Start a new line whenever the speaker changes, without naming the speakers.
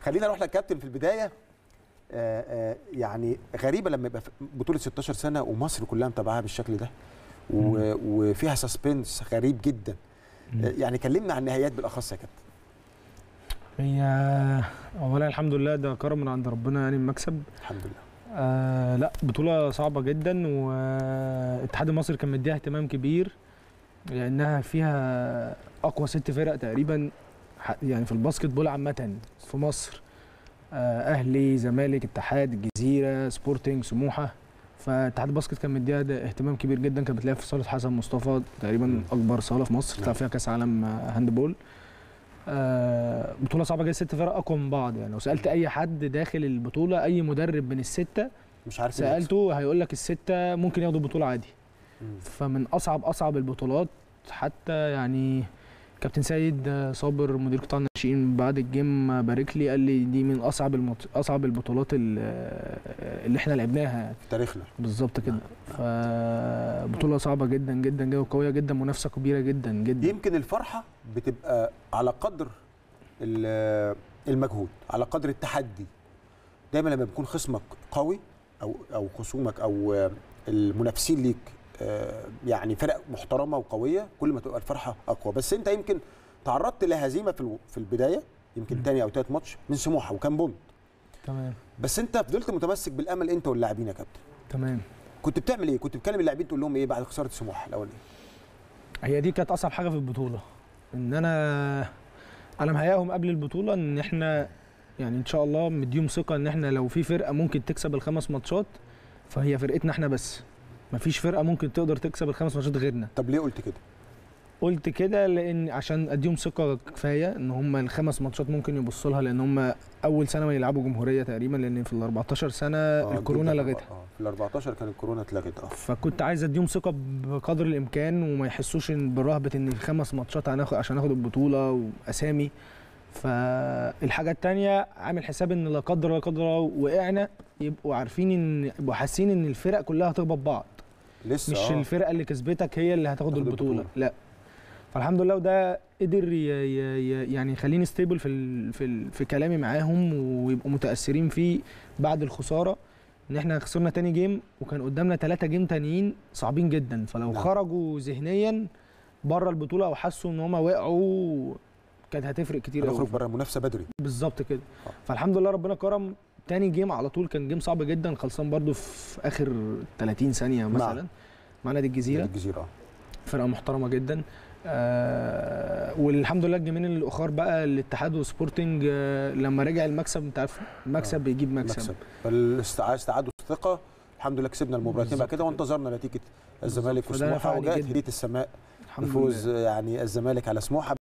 خلينا اروح للكابتن في البدايه آه، آه، يعني غريبه لما يبقى في بطوله 16 سنه ومصر كلها متابعاها بالشكل ده و- وفيها سسبنس غريب جدا آه، يعني كلمنا عن النهايات بالاخص يا كابتن
هي اولا الحمد لله ده كرم من عند ربنا يعني المكسب
الحمد لله
آه لا بطوله صعبه جدا والاتحاد المصري كان مديها اهتمام كبير لانها فيها اقوى ست فرق تقريبا ح- يعني في الباسكت بول عامه في مصر آه اهلي زمالك اتحاد الجزيره سبورتنج سموحه فاتحاد الباسكت كان مديها ده اهتمام كبير جدا كانت بتلعب في صاله حسن مصطفى تقريبا اكبر صاله في مصر
نعم.
بتلعب فيها كاس عالم آه، هاندبول آه، بطوله صعبه جدا ست فرق اقوى من بعض يعني لو سالت اي حد داخل البطوله اي مدرب من السته
مش عارف مين يكسب.
سالته هيقول لك السته ممكن ياخدوا البطوله عادي
مم.
فمن اصعب اصعب البطولات حتى يعني كابتن سيد آه، صابر مدير قطاع الناشئين بعد الجيم آه، بارك لي قال لي دي من اصعب المط... اصعب البطولات ال- آه، اللي احنا لعبناها يعني.
في تاريخنا
بالظبط كده فبطوله صعبه جدا جدا جدا وقويه جدا منافسه كبيره جدا جدا
يمكن الفرحه بتبقى على قدر ال- المجهود على قدر التحدي دايما لما بيكون خصمك قوي او او خصومك او المنافسين ليك آه، يعني فرق محترمه وقويه كل ما تبقى الفرحه اقوى بس انت يمكن تعرضت لهزيمه في الو- في البدايه يمكن
م.
تاني او تالت ماتش من سموحه وكان بونت
تمام
بس انت فضلت متمسك بالامل انت واللاعبين يا كابتن
تمام
كنت بتعمل ايه كنت بتكلم اللاعبين تقول لهم ايه بعد خساره سموحه الاولانيه
هي دي كانت اصعب حاجه في البطوله ان انا انا مهيئهم قبل البطوله ان احنا يعني ان شاء الله مديهم ثقه ان احنا لو في فرقه ممكن تكسب الخمس ماتشات فهي فرقتنا احنا بس مفيش فرقه ممكن تقدر تكسب الخمس ماتشات غيرنا
طب ليه قلت كده
قلت كده لان عشان اديهم ثقه كفايه ان هم الخمس ماتشات ممكن يبصوا لها لان هم اول سنه ما يلعبوا جمهوريه تقريبا لان في ال 14 سنه
آه،
الكورونا
جدا.
لغتها
اه في ال 14 كان الكورونا اتلغت اه
فكنت عايز اديهم ثقه بقدر الامكان وما يحسوش إن برهبه ان الخمس ماتشات هناخد عشان ناخد البطوله واسامي فالحاجه التانية عامل حساب ان لا قدر لا قدر الله وقعنا يبقوا عارفين ان يبقوا حاسين ان الفرق كلها هتخبط بعض
لسه
مش
آه.
الفرقه اللي كسبتك هي اللي هتاخد
تاخد
البطوله.
البطولة.
لا فالحمد لله وده قدر ي- ي- ي- يعني يخليني ستيبل في ال في ال في كلامي معاهم ويبقوا متاثرين فيه بعد الخساره ان احنا خسرنا تاني جيم وكان قدامنا ثلاثة جيم تانيين صعبين جدا فلو
نعم.
خرجوا ذهنيا بره البطوله او حسوا ان هم وقعوا كانت هتفرق كتير قوي
هنخرج بره المنافسه بدري
بالظبط كده
آه.
فالحمد لله ربنا كرم تاني جيم على طول كان جيم صعب جدا خلصان برضو في اخر 30 ثانيه مثلا مع نادي الجزيره
الجزيره آه.
فرقه محترمه جدا آه والحمد لله الجيمين الاخر بقى الاتحاد وسبورتنج آه لما رجع المكسب انت عارف المكسب
آه،
بيجيب مكسب,
مكسب فالاستعادة الثقه الحمد لله كسبنا المباراتين بعد
بالظبط
كده
كده.
وانتظرنا نتيجه الزمالك
بالظبط. فده
وسموحه
نفعني
وجاءت
جدا.
هديه السماء
الحمد
بفوز
لله
يعني الزمالك على سموحه